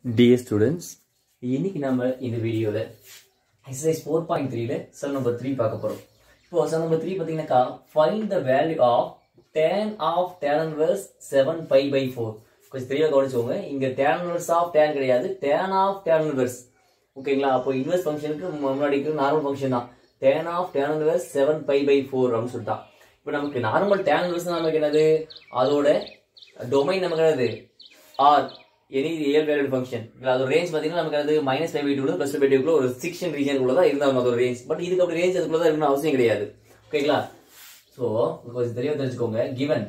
dear students இன்னைக்கு நம்ம இந்த வீடியோவில் எக்ஸசைஸ் ஃபோர் பாயிண்ட் த்ரீல சம் நம்பர் த்ரீ பார்க்க போகிறோம் இப்போ சம் நம்பர் த்ரீ பார்த்தீங்கன்னாக்கா find the value of tan of tan inverse seven pi by four கொஞ்சம் தெளிவாக கவனிச்சுக்கோங்க இங்கே டேன் இன்வர்ஸ் ஆஃப் டேன் கிடையாது டேன் ஆஃப் டேன் இன்வர்ஸ் ஓகேங்களா அப்போ இன்வெர்ஸ் ஃபங்க்ஷனுக்கு முன்னாடி நார்மல் ஃபங்க்ஷன் தான் tan of tan inverse seven pi by four அப்படின்னு சொல்லிட்டான் இப்போ நமக்கு நார்மல் டேன் இன்வர்ஸ் நமக்கு என்னது அதோட டொமைன் நமக்கு என்னது R any real value function அதோட ரேஞ்ச் பார்த்தீங்கன்னா நமக்கு அது minus five by two plus five by டூக்குள்ள ஒரு சிக்ஷன் ரீஜனுக்குள்ள தான் இருந்தாலும் அதோட ரேஞ்ச் பட் இதுக்கு அப்படி ரேஞ்ச் அதுக்குள்ள தான் இருக்கணும் அவசியம் கிடையாது ஓகேங்களா ஸோ கொஞ்சம் தெளிவாக தெரிஞ்சுக்கோங்க given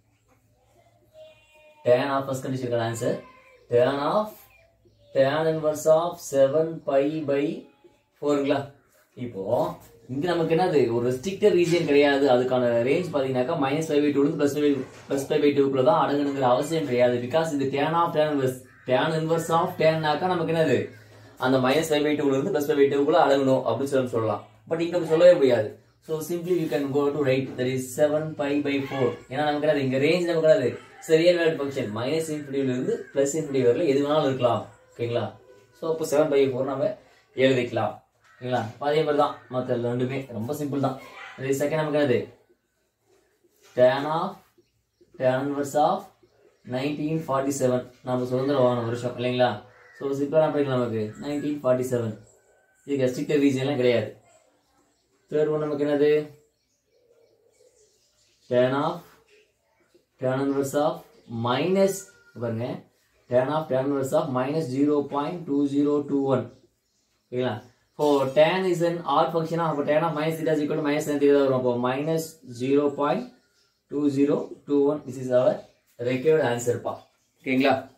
tan of first condition can answer tan of tan inverse of 7 pi by 4ங்களா இப்போ இங்க நமக்கு என்னது ஒரு ரெஸ்ட்ரிக்டட் ரீஜன் கிடையாது அதுக்கான ரேஞ்ச் பாத்தீங்கன்னாக்கா minus five by two plus five plus five by டூக்குள்ள தான் அடங்கணுங்கிற அவசியம் கிடையாது பிகாஸ் இது tan of tan inverse tan inverse of டேன்னாக்கா நமக்கு என்னது அந்த மைனஸ் ஃபைவ் பை டூல இருந்து பிளஸ் ஃபைவ் பை டூக்குள்ள அடங்கணும் அப்படின்னு சொல்லி சொல்லலாம் பட் இங்க அப்படி சொல்லவே முடியாது so simply you can go to write that is seven pi by four ஏன்னா நமக்கு என்னது இங்க ரேஞ்ச் நமக்கு என்னது ரியல் வேல்யூ ஃபங்க்ஷன் மைனஸ் இன்ஃபினிட்டிவ்ல இருந்து பிளஸ் இன்ஃபினிட்டி வரல எது வேணாலும் இருக்கலாம் ஓகேங்களா ஸோ அப்போ செவன் பை ஃபோர் நம்ம எழுதிக்கலாம் ஓகேங்களா அதே மாதிரி தான் மற்ற ரெண்டுமே ரொம்ப சிம்பிள் தான் இது செகண்ட் நமக்கு என்னது tan of tan inverse of nineteen forty seven நம்ம சுதந்திரம் வாங்கின வருஷம் இல்லைங்களா ஸோ சிம்பிளாக படிக்கலாம் நமக்கு நைன்டீன் ஃபார்ட்டி செவன் இதுக்கு ரெஸ்ட்ரிக்டட் ரீஜன்லாம் கிடையாது தேர்ட் ஒன் நமக்கு என்னது tan of tan inverse of minus பாருங்க tan of tan inverse of minus 0.2021 ஓகேங்களா இப்போ tan is an odd function அப்போ tan of minus theta is equal to minus tan theta வரும் அப்போ minus 0.2021 this is our required answer பா ஓகேங்களா